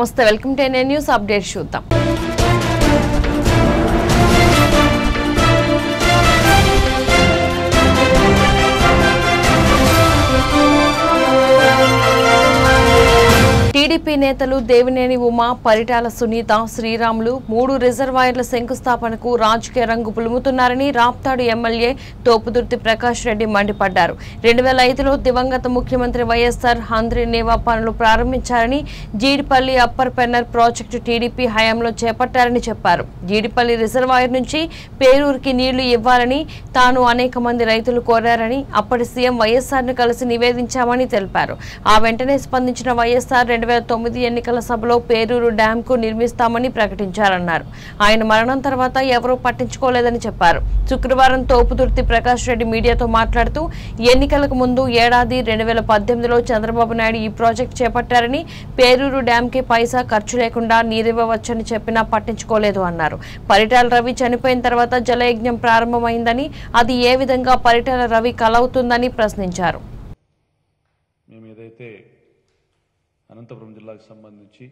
నమస్తే welcome to N A news update చూద్దాం TDP నేతలు దేవినేని ఉమా పరిటాల సునీత శ్రీరాములు మూడు రిజర్వాయర్ల శంకుస్థాపనకు రాజకీయ రంగు పులుముతున్నారని రాప్తాడు ఎమ్మెల్యే తోపుదుర్తి ప్రకాష్ రెడ్డి మండిపడ్డారు రెండు వేల ఐదులో దివంగత ముఖ్యమంత్రి వైఎస్ఆర్ హంద్రి నేవా పనులు ప్రారంభించారని Jeedipalli upper Pennar project TDP హయాంలో చేపట్టారని చెప్పారు జీడిపల్లి రిజర్వాయర్ నుంచి పేరూరుకి నీళ్లు ఇవ్వాలని తాను అనేక మంది రైతులు కోరారని అప్పటి సీఎం వైఎస్ఆర్ ను కలిసి నివేదించామని తెలిపారు ఆ వెంటనే స్పందించిన వైఎస్ఆర్ రెండు వేల తొమ్మిది ఎన్నికల సభలో పేరూరు డ్యాం కు నిర్మిస్తామని ప్రకటించారన్నారు ఆయన మరణం తర్వాత ఎవరూ పట్టించుకోలేదని చెప్పారు శుక్రవారం తోపుదుర్తి ప్రకాష్ రెడ్డి మీడియాతో మాట్లాడుతూ ఎన్నికలకు ముందు ఏడాది రెండు వేల పద్దెనిమిదిలో చంద్రబాబు నాయుడు ఈ ప్రాజెక్టు చేపట్టారని పేరూరు డ్యాం కి పైసా ఖర్చు లేకుండా నీరివ్వవచ్చని చెప్పినా పట్టించుకోలేదు అన్నారు పరిటాల రవి చనిపోయిన తర్వాత జలయజ్ఞం ప్రారంభమైందని అది ఏ విధంగా పరిటాల రవి కలవుతుందని ప్రశ్నించారు మేము ఏదైతే అనంతపురం జిల్లాకు సంబంధించి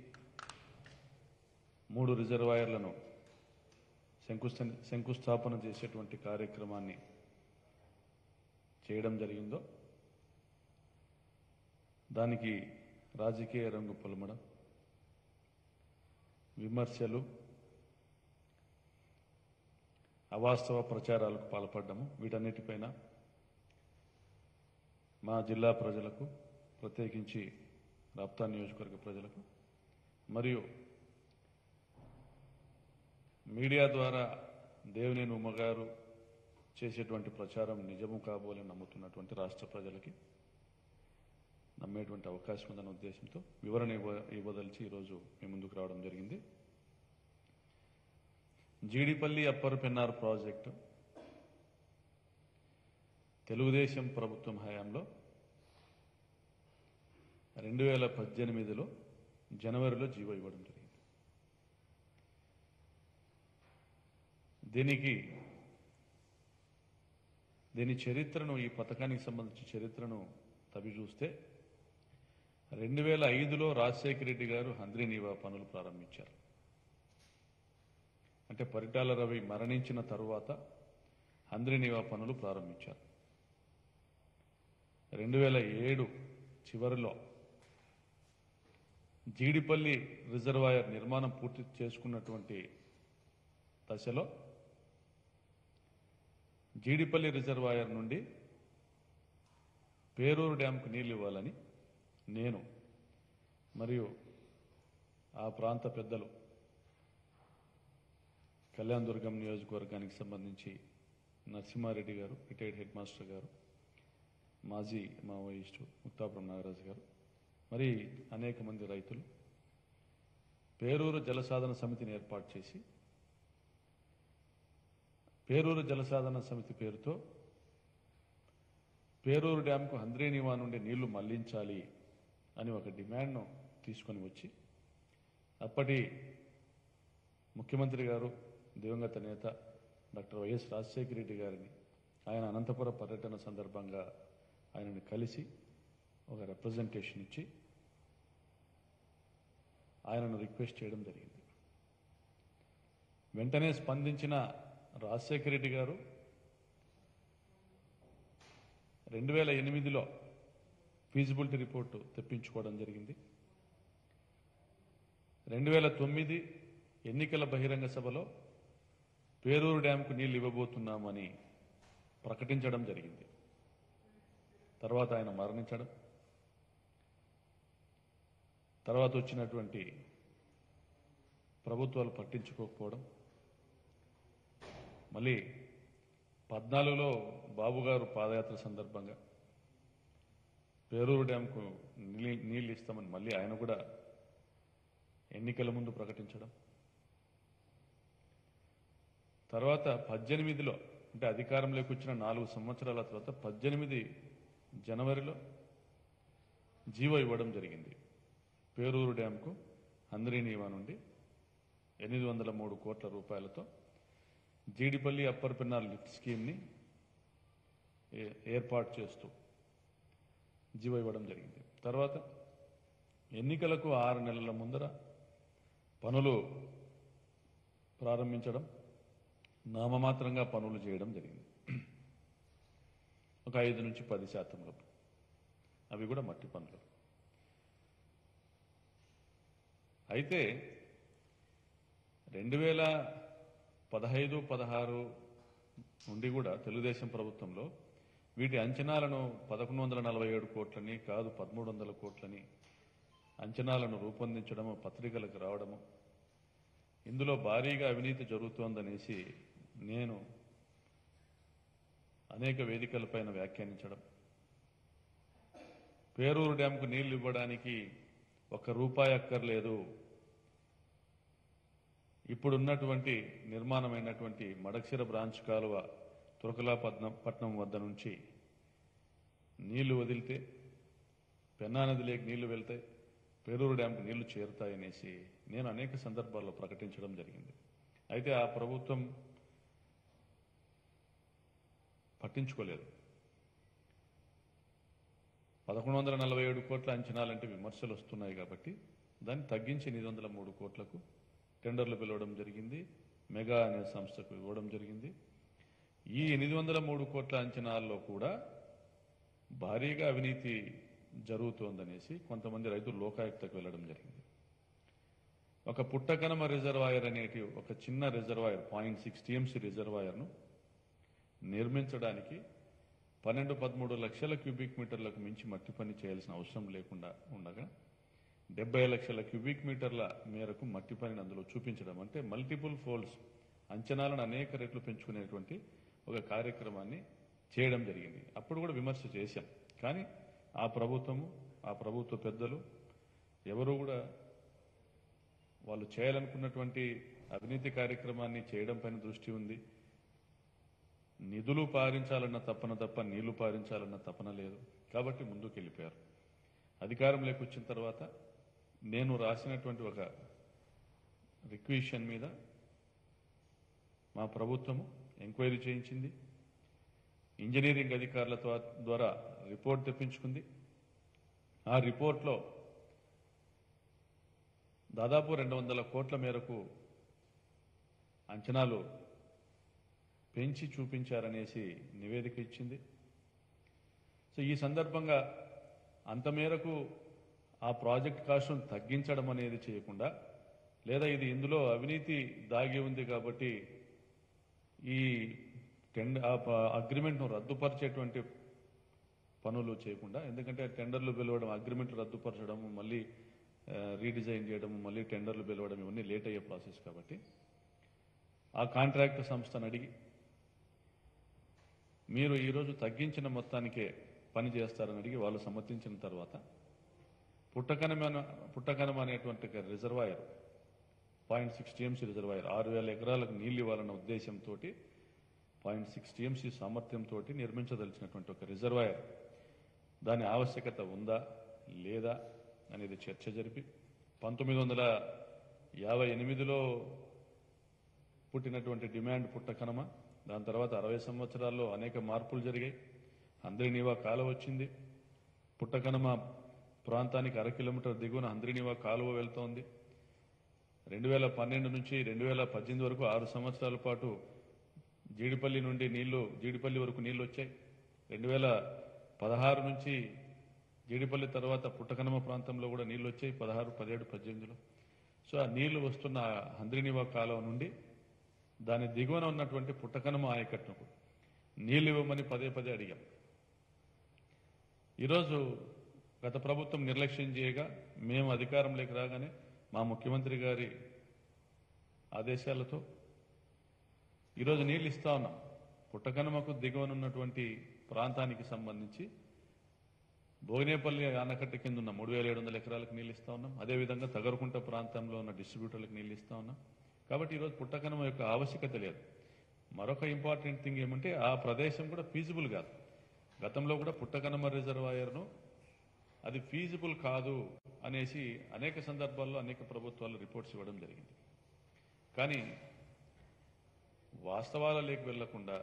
మూడు రిజర్వాయర్లను శంకుస్థ శంకుస్థాపన చేసేటువంటి కార్యక్రమాన్ని చేయడం జరిగిందో దానికి రాజకీయ రంగు పొలమడం విమర్శలు అవాస్తవ ప్రచారాలకు పాల్పడ్డము వీటన్నిటిపైన మా జిల్లా ప్రజలకు ప్రత్యేకించి రాప్తా నియోజకవర్గ ప్రజలకు మరియు మీడియా ద్వారా దేవినేని ఉమ్మగారు చేసేటువంటి ప్రచారం నిజము కాబోలని నమ్ముతున్నటువంటి రాష్ట్ర ప్రజలకి నమ్మేటువంటి అవకాశం ఉందన్న ఉద్దేశంతో వివరణ ఇవ్వ ఇవ్వదలిచి ఈరోజు మీ ముందుకు రావడం జరిగింది జీడిపల్లి అప్పర్ పెన్నార్ ప్రాజెక్టు తెలుగుదేశం ప్రభుత్వం హయాంలో రెండు వేల పద్దెనిమిదిలో జనవరిలో జీవో ఇవ్వడం జరిగింది దీనికి దీని చరిత్రను ఈ పథకానికి సంబంధించిన చరిత్రను తవి చూస్తే రెండు వేల ఐదులో రాజశేఖర రెడ్డి గారు హంద్రీ నీవా పనులు ప్రారంభించారు అంటే పరిటాల రవి మరణించిన తరువాత హంద్రీ నీవా పనులు ప్రారంభించారు రెండు వేల ఏడు చివరిలో జీడిపల్లి రిజర్వాయర్ నిర్మాణం పూర్తి చేసుకున్నటువంటి దశలో జీడిపల్లి రిజర్వాయర్ నుండి పేరూరు డ్యాంకు నీళ్లు ఇవ్వాలని నేను మరియు ఆ ప్రాంత పెద్దలు కళ్యాణ్ దుర్గం నియోజకవర్గానికి సంబంధించి నరసింహారెడ్డి గారు రిటైర్డ్ హెడ్ మాస్టర్ గారు మాజీ మావోయిస్టు ముక్తాపురం నాగరాజు గారు మరి అనేక మంది రైతులు పేరూరు జలసాధన సమితిని ఏర్పాటు చేసి పేరూరు జలసాధన సమితి పేరుతో పేరూరు డ్యాంకు హంద్రేనివా నుండి నీళ్లు మళ్లించాలి అని ఒక డిమాండ్ను తీసుకొని వచ్చి అప్పటి ముఖ్యమంత్రి గారు దివంగత నేత డాక్టర్ వైఎస్ రాజశేఖర రెడ్డి గారిని ఆయన అనంతపురం పర్యటన సందర్భంగా ఆయనను కలిసి ఒక రిప్రజెంటేషన్ ఇచ్చి ఆయనను రిక్వెస్ట్ చేయడం జరిగింది వెంటనే స్పందించిన రాజశేఖర రెడ్డి గారు రెండు వేల ఎనిమిదిలో ఫీజిబిలిటీ రిపోర్టు తెప్పించుకోవడం జరిగింది రెండు వేల తొమ్మిది ఎన్నికల బహిరంగ సభలో పేరూరు డ్యాంకు నీళ్లు ఇవ్వబోతున్నామని ప్రకటించడం జరిగింది తర్వాత ఆయన మరణించడం తర్వాత వచ్చినటువంటి ప్రభుత్వాలు పట్టించుకోకపోవడం మళ్ళీ పద్నాలుగులో బాబు గారు పాదయాత్ర సందర్భంగా పేరూరు డ్యాంకు నీళ్ళు నీళ్ళు ఇస్తామని మళ్ళీ ఆయన కూడా ఎన్నికల ముందు ప్రకటించడం తర్వాత పద్దెనిమిదిలో అంటే అధికారంలోకి వచ్చిన నాలుగు సంవత్సరాల తర్వాత పద్దెనిమిది జనవరిలో జీవో ఇవ్వడం జరిగింది పేరూరు డ్యాంకు హంద్రీనీవా నుండి ఎనిమిది వందల మూడు కోట్ల రూపాయలతో జీడిపల్లి అప్పర్ పెన్నార్ లిఫ్ట్ స్కీమ్ని ఏ- ఏర్పాటు చేస్తూ జీవో ఇవ్వడం జరిగింది తర్వాత ఎన్నికలకు ఆరు నెలల ముందర పనులు ప్రారంభించడం నామమాత్రంగా పనులు చేయడం జరిగింది ఒక ఐదు నుంచి పది శాతంలో అవి కూడా మట్టి పనులు అయితే రెండు వేల పదహైదు పదహారు నుండి కూడా తెలుగుదేశం ప్రభుత్వంలో వీటి అంచనాలను పదకొండు వందల నలభై ఏడు కోట్లని కాదు పదమూడు వందల కోట్లని అంచనాలను రూపొందించడము పత్రికలకు రావడము ఇందులో భారీగా అవినీతి జరుగుతోందనేసి నేను అనేక వేదికలపైన వ్యాఖ్యానించడం పేరూరు డ్యాంకు నీళ్లు ఇవ్వడానికి ఒక్క రూపాయి అక్కర్లేదు ఇప్పుడున్నటువంటి నిర్మాణమైనటువంటి మడక్షిర బ్రాంచ్ కాలువ తురకలాపట్నం పట్నం వద్ద నుంచి నీళ్లు వదిలితే పెన్నా నదిలోకి నీళ్లు వెళ్తాయి పేరూరు డ్యాంకు నీళ్లు చేరుతాయనేసి నేను అనేక సందర్భాల్లో ప్రకటించడం జరిగింది అయితే ఆ ప్రభుత్వం పట్టించుకోలేదు పదకొండు వందల నలభై ఏడు కోట్ల అంచనాలంటే విమర్శలు వస్తున్నాయి కాబట్టి దాన్ని తగ్గించి ఎనిమిది వందల మూడు కోట్లకు టెండర్లు పిలవడం జరిగింది మెగా అనే సంస్థకు ఇవ్వడం జరిగింది ఈ ఎనిమిది వందల మూడు కోట్ల అంచనాల్లో కూడా భారీగా అవినీతి జరుగుతోందనేసి కొంతమంది రైతులు లోకాయుక్తకు వెళ్లడం జరిగింది ఒక పుట్టకనమ రిజర్వాయర్ అనేటి ఒక చిన్న రిజర్వాయర్ పాయింట్ సిక్స్ టీఎంసీ రిజర్వాయర్ను నిర్మించడానికి పన్నెండు పదమూడు లక్షల క్యూబిక్ మీటర్లకు మించి మట్టి పని చేయాల్సిన అవసరం లేకుండా ఉండగా డెబ్బై లక్షల క్యూబిక్ మీటర్ల మేరకు మట్టి పనిని అందులో చూపించడం అంటే మల్టిపుల్ ఫోల్డ్స్ అంచనాలను అనేక రెట్లు పెంచుకునేటువంటి ఒక కార్యక్రమాన్ని చేయడం జరిగింది అప్పుడు కూడా విమర్శ చేశాం కానీ ఆ ప్రభుత్వము ఆ ప్రభుత్వ పెద్దలు ఎవరు కూడా వాళ్ళు చేయాలనుకున్నటువంటి అవినీతి కార్యక్రమాన్ని చేయడం పైన దృష్టి ఉంది నిధులు పారించాలన్న తపన తప్ప నీళ్లు పారించాలన్న తపన లేదు కాబట్టి ముందుకు వెళ్ళిపోయారు అధికారంలోకి వచ్చిన తర్వాత నేను రాసినటువంటి ఒక రిక్వెషన్ మీద మా ప్రభుత్వము ఎంక్వైరీ చేయించింది ఇంజనీరింగ్ అధికారుల ద్వా- ద్వారా రిపోర్ట్ తెప్పించుకుంది ఆ రిపోర్ట్లో దాదాపు రెండు వందల కోట్ల మేరకు అంచనాలు పెంచి చూపించారనేసి నివేదిక ఇచ్చింది సో ఈ సందర్భంగా అంత మేరకు ఆ ప్రాజెక్ట్ కాస్ట్ను తగ్గించడం అనేది చేయకుండా లేదా ఇది ఇందులో అవినీతి దాగి ఉంది కాబట్టి ఈ టెండ అగ్రిమెంట్ను రద్దుపరిచేటువంటి పనులు చేయకుండా ఎందుకంటే టెండర్లు పిలవడం అగ్రిమెంట్ రద్దుపరచడం మళ్ళీ ఆ, రీడిజైన్ చేయడం మళ్ళీ టెండర్లు పిలవడం ఇవన్నీ లేట్ అయ్యే ప్రాసెస్ కాబట్టి ఆ కాంట్రాక్ట్ సంస్థను అడిగి మీరు ఈరోజు తగ్గించిన మొత్తానికే పని చేస్తారని అడిగి వాళ్ళు సమ్మతించిన తర్వాత పుట్టకనమ పుట్టకనమ అనేటువంటి ఒక reservoir point six TMC reservoir ఆరు వేల ఎకరాలకు నీళ్లు ఇవ్వాలన్న ఉద్దేశంతో పాయింట్ సిక్స్ టీఎంసీ సామర్థ్యంతో నిర్మించదలిచినటువంటి ఒక రిజర్వాయర్ దాని ఆవశ్యకత ఉందా లేదా అనేది చర్చ జరిపి పంతొమ్మిది వందల యాభై ఎనిమిదిలో పుట్టినటువంటి డిమాండ్ పుట్టకనమ దాని తర్వాత అరవై సంవత్సరాల్లో అనేక మార్పులు జరిగాయి హంద్రీనీవా కాలువ వచ్చింది పుట్టకనమ ప్రాంతానికి అర కిలోమీటర్ దిగువన హంద్రీనీవా కాలువ వెళ్తోంది రెండు వేల పన్నెండు నుంచి రెండు వేల పద్దెనిమిది వరకు ఆరు సంవత్సరాల పాటు జీడిపల్లి నుండి నీళ్లు జీడిపల్లి వరకు నీళ్లు వచ్చాయి రెండు వేల పదహారు నుంచి జీడిపల్లి తర్వాత పుట్టకనమ ప్రాంతంలో కూడా నీళ్లు వచ్చాయి పదహారు పదిహేడు పద్దెనిమిదిలో సో ఆ నీళ్లు వస్తున్న హంద్రినివా కాలువ నుండి దాని దిగువన ఉన్నటువంటి పుట్టకనమ ఆయకట్టుకు నీళ్లు ఇవ్వమని పదే పదే అడిగాం ఈరోజు గత ప్రభుత్వం నిర్లక్ష్యం చేయగా మేము అధికారంలోకి రాగానే మా ముఖ్యమంత్రి గారి ఆదేశాలతో ఈరోజు నీళ్ళు ఇస్తా ఉన్నాం పుట్టకనమకు దిగువనున్నటువంటి ప్రాంతానికి సంబంధించి భోగినేపల్లి ఆనకట్ట కింద ఉన్న మూడు వేల ఏడు వందల ఎకరాలకు నీళ్ళు ఇస్తా ఉన్నాం అదేవిధంగా తగరకుంట ప్రాంతంలో ఉన్న డిస్ట్రిబ్యూటర్లకు నీళ్ళు ఇస్తా ఉన్నాం కాబట్టి ఈరోజు పుట్టకనమ యొక్క ఆవశ్యకత లేదు మరొక ఇంపార్టెంట్ థింగ్ ఏమంటే ఆ ప్రదేశం కూడా ఫీజిబుల్ కాదు గతంలో కూడా పుట్టకనమ రిజర్వాయర్ను అది ఫీజిబుల్ కాదు అనేసి అనేక సందర్భాల్లో అనేక ప్రభుత్వాలు రిపోర్ట్స్ ఇవ్వడం జరిగింది కానీ వాస్తవాలలోకి వెళ్లకుండా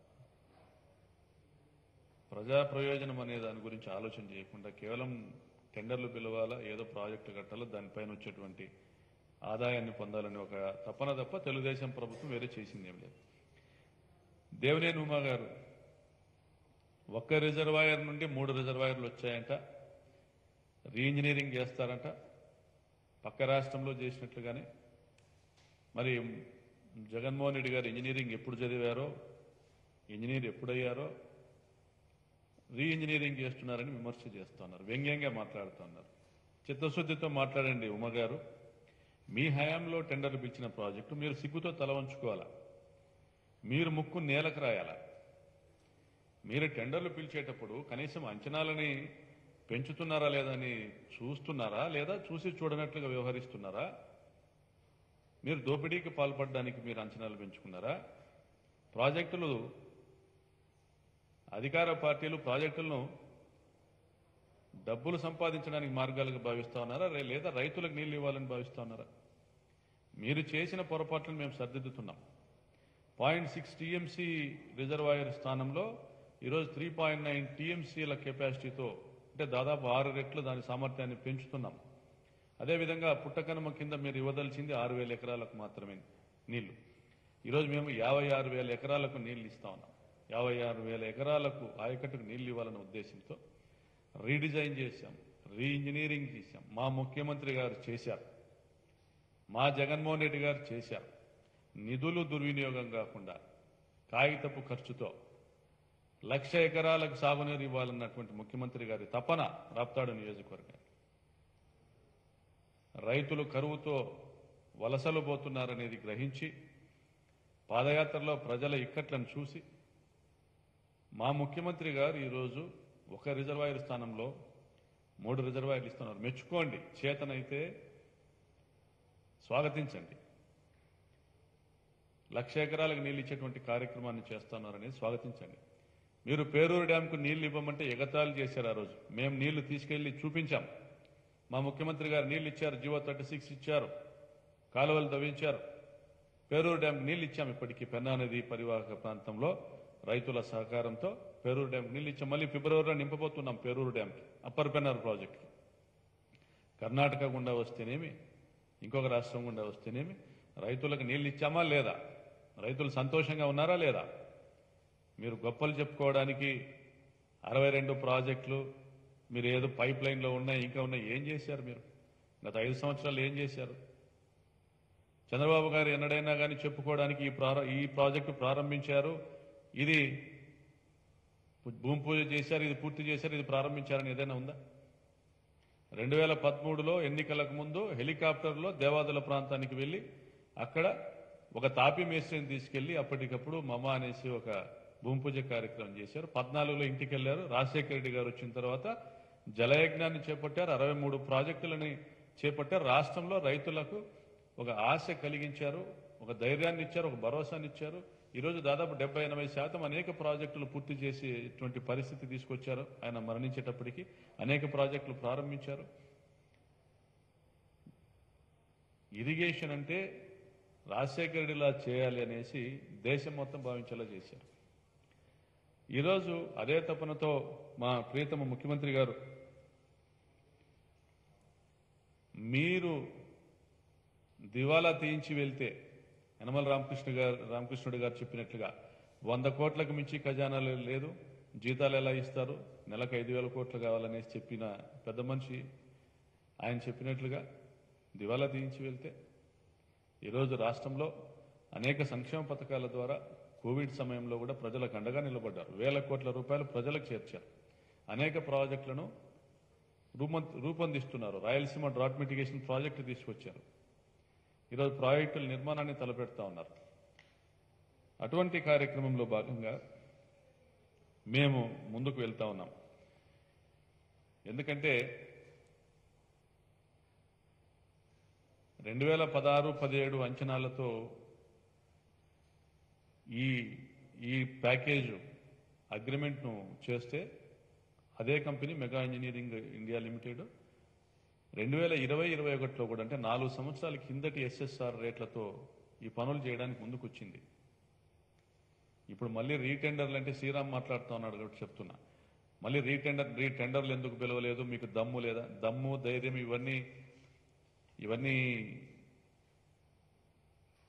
ప్రజా ప్రయోజనం అనే దాని గురించి ఆలోచన చేయకుండా కేవలం టెండర్లు పిలవాలా ఏదో ప్రాజెక్టు కట్టాలా దానిపైన వచ్చేటువంటి ఆదాయాన్ని పొందాలని ఒక తపన తప్ప తెలుగుదేశం ప్రభుత్వం వేరే చేసింది ఏం లేదు దేవినేని ఉమా గారు ఒక్క రిజర్వాయర్ నుండి మూడు రిజర్వాయర్లు వచ్చాయంట రీఇంజనీరింగ్ చేస్తారంట పక్క రాష్ట్రంలో చేసినట్లుగానే మరి జగన్మోహన్ రెడ్డి గారు ఇంజనీరింగ్ ఎప్పుడు చదివారో ఇంజనీర్ ఎప్పుడయ్యారో రీ ఇంజనీరింగ్ చేస్తున్నారని విమర్శ చేస్తున్నారు వ్యంగ్యంగా మాట్లాడుతున్నారు చిత్తశుద్ధితో మాట్లాడండి ఉమ గారు మీ హయాంలో టెండర్లు పిలిచిన ప్రాజెక్టు మీరు సిగ్గుతో తల వంచుకోవాలా మీరు ముక్కు నేలకు రాయాలా మీరు టెండర్లు పిలిచేటప్పుడు కనీసం అంచనాలని పెంచుతున్నారా లేదా అని చూస్తున్నారా లేదా చూసి చూడనట్లుగా వ్యవహరిస్తున్నారా మీరు దోపిడీకి పాల్పడడానికి మీరు అంచనాలు పెంచుకున్నారా ప్రాజెక్టులు అధికార పార్టీలు ప్రాజెక్టులను డబ్బులు సంపాదించడానికి మార్గాలుగా భావిస్తా ఉన్నారా రే- లేదా రైతులకు నీళ్లు ఇవ్వాలని భావిస్తా ఉన్నారా మీరు చేసిన పొరపాట్లను మేము సరిదిద్దుతున్నాం పాయింట్ సిక్స్ టీఎంసీ రిజర్వాయర్ స్థానంలో ఈరోజు త్రీ పాయింట్ నైన్ టీఎంసీల కెపాసిటీతో అంటే దాదాపు ఆరు రెట్లు దాని సామర్థ్యాన్ని పెంచుతున్నాం అదేవిధంగా పుట్టకనుమ కింద మీరు ఇవ్వదలిచింది ఆరు వేల ఎకరాలకు మాత్రమే నీళ్లు ఈరోజు మేము యాభై ఆరు వేల ఎకరాలకు నీళ్లు ఇస్తా ఉన్నాం యాభై ఆరు వేల ఎకరాలకు ఆయకట్టుకు నీళ్లు ఇవ్వాలనే ఉద్దేశంతో రీడిజైన్ చేశాం రీఇంజనీరింగ్ చేశాం మా ముఖ్యమంత్రి గారు చేశారు మా జగన్మోహన్ రెడ్డి గారు చేశారు నిధులు దుర్వినియోగం కాకుండా కాగితపు ఖర్చుతో లక్ష ఎకరాలకు సాగునీరు ఇవ్వాలన్నటువంటి ముఖ్యమంత్రి గారి తపన రాప్తాడు నియోజకవర్గం రైతులు కరువుతో వలసలు పోతున్నారనేది గ్రహించి పాదయాత్రలో ప్రజల ఇక్కట్లను చూసి మా ముఖ్యమంత్రి గారు ఈరోజు ఒక రిజర్వాయర్ స్థానంలో మూడు రిజర్వాయర్లు ఇస్తున్నారు మెచ్చుకోండి చేతనైతే స్వాగతించండి లక్ష ఎకరాలకు నీళ్ళు ఇచ్చేటువంటి కార్యక్రమాన్ని చేస్తున్నారని స్వాగతించండి మీరు పేరూరు డ్యాంకు నీళ్లు ఇవ్వమంటే ఎగతాళి చేశారు ఆ రోజు మేము నీళ్లు తీసుకెళ్లి చూపించాం మా ముఖ్యమంత్రి గారు నీళ్లు ఇచ్చారు జివో థర్టీ సిక్స్ ఇచ్చారు కాలువలు తవ్వించారు పేరూరు డ్యాంకు నీళ్లు ఇచ్చాం ఇప్పటికీ పెన్నా నది పరివాహక ప్రాంతంలో రైతుల సహకారంతో పేరూరు డ్యాంకు నీళ్లు ఇచ్చాం మళ్ళీ ఫిబ్రవరిలో నింపబోతున్నాం పేరూరు డ్యాంకి అప్పర్ పెన్నారు ప్రాజెక్ట్ కర్ణాటక గుండా వస్తేనేమి ఇంకొక రాష్ట్రం గుండా వస్తేనేమి రైతులకు నీళ్లు ఇచ్చామా లేదా రైతులు సంతోషంగా ఉన్నారా లేదా మీరు గొప్పలు చెప్పుకోవడానికి అరవై రెండు ప్రాజెక్టులు మీరు ఏదో పైప్ లైన్లో ఉన్నాయి ఇంకా ఉన్నాయి ఏం చేశారు మీరు గత ఐదు సంవత్సరాలు ఏం చేశారు చంద్రబాబు గారు ఎన్నడైనా కానీ చెప్పుకోవడానికి ఈ ప్రార ఈ ప్రాజెక్టు ప్రారంభించారు ఇది భూమి పూజ చేశారు ఇది పూర్తి చేశారు ఇది ప్రారంభించారని ఏదైనా ఉందా రెండు వేల పదమూడులో ఎన్నికలకు ముందు హెలికాప్టర్లో దేవాదుల ప్రాంతానికి వెళ్లి అక్కడ ఒక తాపి మేస్త్రిని తీసుకెళ్లి అప్పటికప్పుడు మమ అనేసి ఒక భూమి పూజ కార్యక్రమం చేశారు పద్నాలుగులో ఇంటికి వెళ్లారు రాజశేఖర రెడ్డి గారు వచ్చిన తర్వాత జలయజ్ఞాన్ని చేపట్టారు అరవై మూడు ప్రాజెక్టులని చేపట్టారు రాష్ట్రంలో రైతులకు ఒక ఆశ కలిగించారు ఒక ధైర్యాన్ని ఇచ్చారు ఒక భరోసాని ఇచ్చారు ఈరోజు దాదాపు డెబ్బై ఎనభై శాతం అనేక ప్రాజెక్టులు పూర్తి చేసేటువంటి పరిస్థితి తీసుకొచ్చారు ఆయన మరణించేటప్పటికి అనేక ప్రాజెక్టులు ప్రారంభించారు ఇరిగేషన్ అంటే రాజశేఖర రెడ్డిలా చేయాలి అనేసి దేశం మొత్తం భావించేలా చేశారు ఈరోజు అదే తపనతో మా ప్రియతమ ముఖ్యమంత్రి గారు మీరు దివాలా తీయించి వెళ్తే యనమల రామకృష్ణ గారు రామకృష్ణుడు గారు చెప్పినట్లుగా వంద కోట్లకు మించి ఖజానాలు లేదు జీతాలు ఎలా ఇస్తారు నెలకు ఐదు వేల కోట్లు కావాలనేసి చెప్పిన పెద్ద మనిషి ఆయన చెప్పినట్లుగా దివాలా తీయించి వెళ్తే ఈరోజు రాష్ట్రంలో అనేక సంక్షేమ పథకాల ద్వారా కోవిడ్ సమయంలో కూడా ప్రజలకు అండగా నిలబడ్డారు వేల కోట్ల రూపాయలు ప్రజలకు చేర్చారు అనేక ప్రాజెక్టులను రూపొం- రూపొందిస్తున్నారు రాయలసీమ డ్రాట్ మిటిగేషన్ ప్రాజెక్టు తీసుకొచ్చారు ఈరోజు ప్రాజెక్టుల నిర్మాణాన్ని తలపెడతా ఉన్నారు అటువంటి కార్యక్రమంలో భాగంగా మేము ముందుకు వెళ్తా ఉన్నాం ఎందుకంటే రెండు వేల పదహారు పదిహేడు అంచనాలతో ఈ ఈ ప్యాకేజ్ అగ్రిమెంట్ను చేస్తే అదే company Megha engineering India limited రెండు వేల ఇరవై ఇరవై ఒకటిలో కూడా అంటే నాలుగు సంవత్సరాల కిందటి ఎస్ఎస్ఆర్ రేట్లతో ఈ పనులు చేయడానికి ముందుకు వచ్చింది ఇప్పుడు మళ్ళీ రీటెండర్లు అంటే శ్రీరామ్ మాట్లాడుతూ ఉన్నాడు కాబట్టి చెప్తున్నా మళ్ళీ రీటెండర్ రీటెండర్లు ఎందుకు పిలవలేదు మీకు దమ్ము లేదా దమ్ము ధైర్యం ఇవన్నీ ఇవన్నీ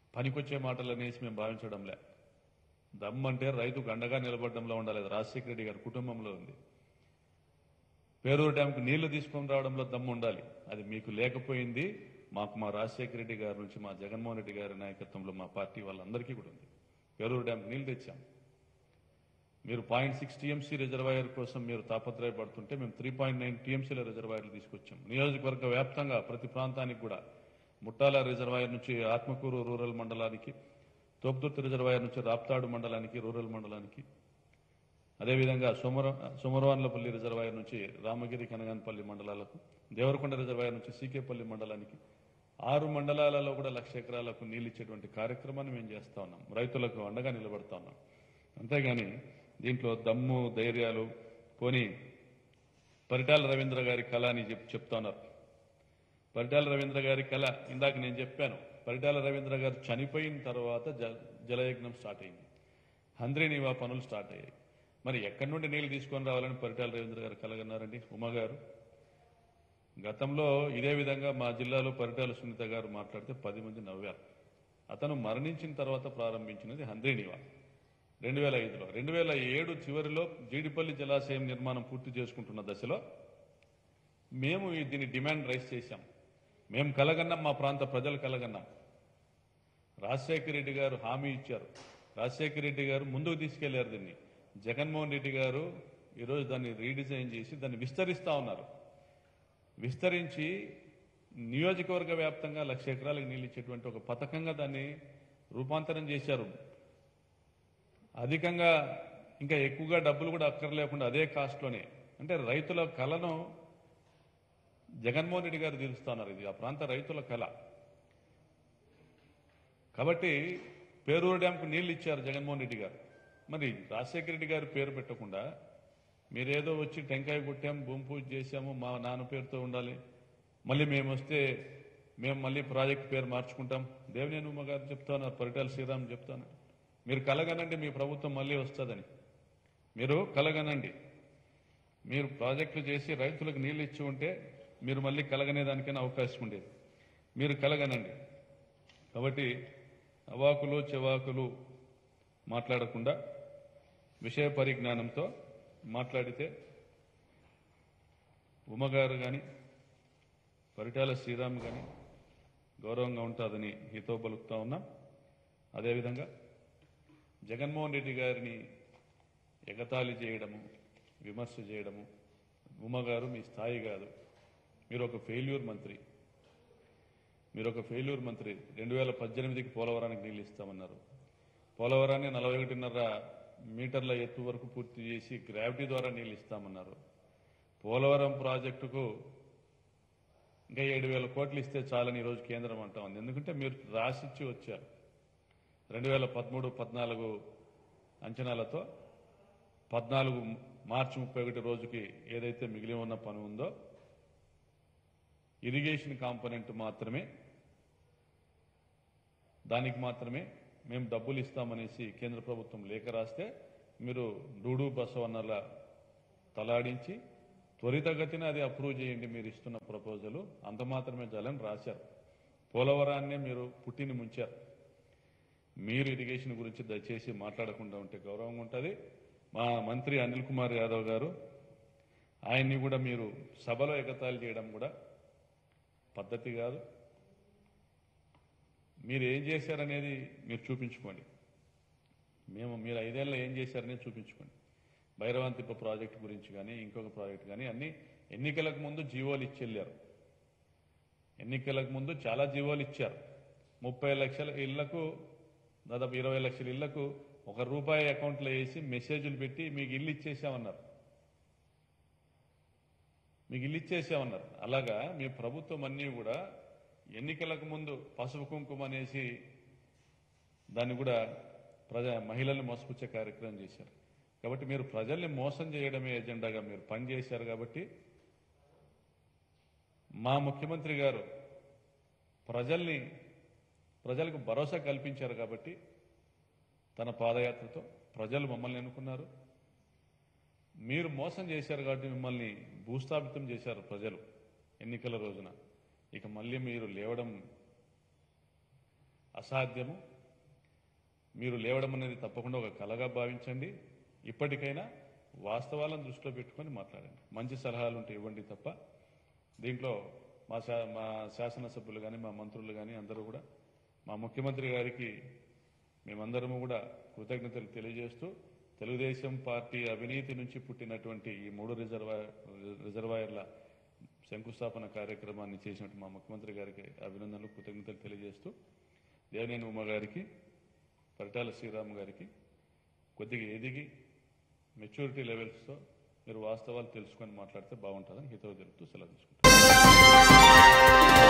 పనికొచ్చే మాటలు అనేసి మేము భావించడంలే దమ్ అంటే రైతుకు అండగా నిలబడడంలో ఉండాలి అది రాజశేఖర రెడ్డి గారి కుటుంబంలో ఉంది పేరూరు డ్యాంకు నీళ్లు తీసుకొని రావడంలో దమ్ము ఉండాలి అది మీకు లేకపోయింది మాకు మా రాజశేఖర రెడ్డి గారి నుంచి మా జగన్మోహన్ రెడ్డి గారి నాయకత్వంలో మా పార్టీ వాళ్ళందరికీ కూడా ఉంది పేరూరు డ్యాంకు నీళ్లు తెచ్చాం మీరు పాయింట్ సిక్స్ టీఎంసీ రిజర్వాయర్ కోసం మీరు తాపత్రయపడుతుంటే మేము త్రీ పాయింట్ నైన్ టీఎంసీల రిజర్వాయర్లు తీసుకొచ్చాం నియోజకవర్గ వ్యాప్తంగా ప్రతి ప్రాంతానికి కూడా ముట్టాల రిజర్వాయర్ నుంచి ఆత్మకూరు రూరల్ మండలానికి తోపుదుర్తి రిజర్వాయర్ నుంచి రాప్తాడు మండలానికి రూరల్ మండలానికి అదేవిధంగా సోమర సోమరవాన్లపల్లి రిజర్వాయర్ నుంచి రామగిరి కనగానపల్లి మండలాలకు దేవరకొండ రిజర్వాయర్ నుంచి సీకేపల్లి మండలానికి ఆరు మండలాలలో కూడా లక్ష ఎకరాలకు నీళ్ళు ఇచ్చేటువంటి కార్యక్రమాన్ని మేము చేస్తా ఉన్నాం రైతులకు అండగా నిలబడతా ఉన్నాం అంతేగాని దీంట్లో దమ్ము ధైర్యాలు పోని పరిటాల రవీంద్ర గారి కళ అని చెప్ చెప్తా ఉన్నారు పరిటాల రవీంద్ర గారి కళ ఇందాక నేను చెప్పాను పరిటాల రవీంద్ర గారు చనిపోయిన తర్వాత జ జలయజ్ఞం స్టార్ట్ అయింది హంద్రీ నీవా పనులు స్టార్ట్ అయ్యాయి మరి ఎక్కడి నుండి నీళ్లు తీసుకొని రావాలని పరిటాల రవీంద్ర గారు కలగన్నారండి ఉమా గారు గతంలో ఇదే విధంగా మా జిల్లాలో పరిటాల సునీత గారు మాట్లాడితే పది మంది నవ్వారు అతను మరణించిన తర్వాత ప్రారంభించినది హంద్రీ నీవా రెండు వేల ఐదులో రెండు వేల ఏడు చివరిలో జీడిపల్లి జలాశయం నిర్మాణం పూర్తి చేసుకుంటున్న దశలో మేము ఈ దీన్ని డిమాండ్ రైస్ చేశాం మేము కలగన్నాం మా ప్రాంత ప్రజలు కలగన్నాం రాజశేఖర రెడ్డి గారు హామీ ఇచ్చారు రాజశేఖర రెడ్డి గారు ముందుకు తీసుకెళ్లారు దీన్ని జగన్మోహన్ రెడ్డి గారు ఈరోజు దాన్ని రీడిజైన్ చేసి దాన్ని విస్తరిస్తా ఉన్నారు విస్తరించి నియోజకవర్గ వ్యాప్తంగా లక్ష ఎకరాలకు నీళ్ళు ఇచ్చేటువంటి ఒక పథకంగా దాన్ని రూపాంతరం చేశారు అధికంగా ఇంకా ఎక్కువగా డబ్బులు కూడా అక్కర్లేకుండా అదే కాస్ట్లోనే అంటే రైతుల కళను జగన్మోహన్ రెడ్డి గారు తీరుస్తున్నారు ఇది ఆ ప్రాంత రైతుల కళ కాబట్టి పేరూరు డ్యాంకు నీళ్లు ఇచ్చారు జగన్మోహన్ రెడ్డి గారు మరి రాజశేఖర రెడ్డి గారి పేరు పెట్టకుండా మీరేదో వచ్చి టెంకాయ కొట్టాం భూమి పూజ చేశాము మా నాన్న పేరుతో ఉండాలి మళ్ళీ మేము వస్తే మేము మళ్ళీ ప్రాజెక్ట్ పేరు మార్చుకుంటాం దేవినేని ఉమ్మ గారు చెప్తున్నారు పరిటాల శ్రీరామ్ చెప్తాను మీరు కలగనండి మీ ప్రభుత్వం మళ్ళీ వస్తుందని మీరు కలగనండి మీరు ప్రాజెక్టులు చేసి రైతులకు నీళ్లు ఇచ్చి ఉంటే మీరు మళ్ళీ కలగనేదానికైనా అవకాశం ఉండేది మీరు కలగనండి కాబట్టి అవాకులు చెవాకులు మాట్లాడకుండా విషయ పరిజ్ఞానంతో మాట్లాడితే ఉమ్మగారు కానీ పరిటాల శ్రీరామ్ కానీ గౌరవంగా ఉంటుందని హితో పలుకుతా ఉన్నాం అదేవిధంగా జగన్మోహన్ రెడ్డి గారిని ఎగతాళి చేయడము విమర్శ చేయడము ఉమ్మగారు మీ స్థాయి కాదు మీరు ఒక ఫెయిల్యూర్ మంత్రి మీరు ఒక ఫెయిల్యూర్ మంత్రి రెండు వేల పద్దెనిమిదికి పోలవరానికి నీళ్ళు ఇస్తామన్నారు పోలవరాన్ని నలభై ఒకటిన్నర మీటర్ల ఎత్తు వరకు పూర్తి చేసి గ్రావిటీ ద్వారా నీళ్ళు ఇస్తామన్నారు పోలవరం ప్రాజెక్టుకు ఇంకా ఏడు వేల కోట్లు ఇస్తే చాలని ఈరోజు కేంద్రం అంటా ఉంది ఎందుకంటే మీరు రాసిచ్చి వచ్చారు రెండు వేల పదమూడు పద్నాలుగు అంచనాలతో పద్నాలుగు మార్చి ముప్పై ఒకటి రోజుకి ఏదైతే మిగిలి ఉన్న పని ఉందో ఇరిగేషన్ కాంపోనెంట్ మాత్రమే దానికి మాత్రమే మేము డబ్బులు ఇస్తామనేసి కేంద్ర ప్రభుత్వం లేఖ రాస్తే మీరు డూడు బసవన్నల తలాడించి త్వరితగతిన అది అప్రూవ్ చేయండి మీరు ఇస్తున్న ప్రపోజల్ అంత మాత్రమే చాలని రాశారు పోలవరాన్నే మీరు పుట్టిని ముంచారు మీరు ఇరిగేషన్ గురించి దయచేసి మాట్లాడకుండా ఉంటే గౌరవంగా ఉంటుంది మా మంత్రి అనిల్ కుమార్ యాదవ్ గారు ఆయన్ని కూడా మీరు సభలో ఎగతాళి చేయడం కూడా పద్ధతి కాదు మీరు ఏం చేశారనేది మీరు చూపించుకోండి మేము మీరు ఐదేళ్ళలో ఏం చేశారనేది చూపించుకోండి భైరవంతిప్ప ప్రాజెక్ట్ గురించి కానీ ఇంకొక ప్రాజెక్ట్ కానీ అన్ని ఎన్నికలకు ముందు జీవోలు ఇచ్చెళ్ళారు ఎన్నికలకు ముందు చాలా జీవోలు ఇచ్చారు ముప్పై లక్షల ఇళ్లకు దాదాపు ఇరవై లక్షల ఇళ్లకు ఒక రూపాయి అకౌంట్లో వేసి మెసేజ్లు పెట్టి మీకు ఇల్లు ఇచ్చేసామన్నారు మీకు ఇల్లు ఇచ్చేసామన్నారు అలాగా మీ ప్రభుత్వం అన్నీ కూడా ఎన్నికలకు ముందు పసుపు కుంకుమ అనేసి దాన్ని కూడా ప్రజా మహిళల్ని మోసపుచ్చే కార్యక్రమం చేశారు కాబట్టి మీరు ప్రజల్ని మోసం చేయడమే ఎజెండాగా మీరు పనిచేశారు కాబట్టి మా ముఖ్యమంత్రి గారు ప్రజల్ని ప్రజలకు భరోసా కల్పించారు కాబట్టి తన పాదయాత్రతో ప్రజలు మమ్మల్ని ఎన్నుకున్నారు మీరు మోసం చేశారు కాబట్టి మిమ్మల్ని భూస్థాపితం చేశారు ప్రజలు ఎన్నికల రోజున ఇక మళ్ళీ మీరు లేవడం అసాధ్యము మీరు లేవడం అనేది తప్పకుండా ఒక కలగా భావించండి ఇప్పటికైనా వాస్తవాలను దృష్టిలో పెట్టుకొని మాట్లాడండి మంచి సలహాలు ఉంటే ఇవ్వండి తప్ప దీంట్లో మా శా మా శాసనసభ్యులు కానీ మా మంత్రులు కానీ అందరూ కూడా మా ముఖ్యమంత్రి గారికి మేమందరము కూడా కృతజ్ఞతలు తెలియజేస్తూ తెలుగుదేశం పార్టీ అవినీతి నుంచి పుట్టినటువంటి ఈ మూడు రిజర్వాయర్ రిజర్వాయర్ల శంకుస్థాపన కార్యక్రమాన్ని చేసినట్టు మా ముఖ్యమంత్రి గారికి అభినందనలు కృతజ్ఞతలు తెలియజేస్తూ దేవనేని ఉమ్మ గారికి పరిటాల శ్రీరామ్ గారికి కొద్దిగా ఎదిగి మెచ్యూరిటీ లెవెల్స్తో మీరు వాస్తవాలు తెలుసుకొని మాట్లాడితే బాగుంటుందని హితవు తెలుపుతూ సెలవు తీసుకుంటాను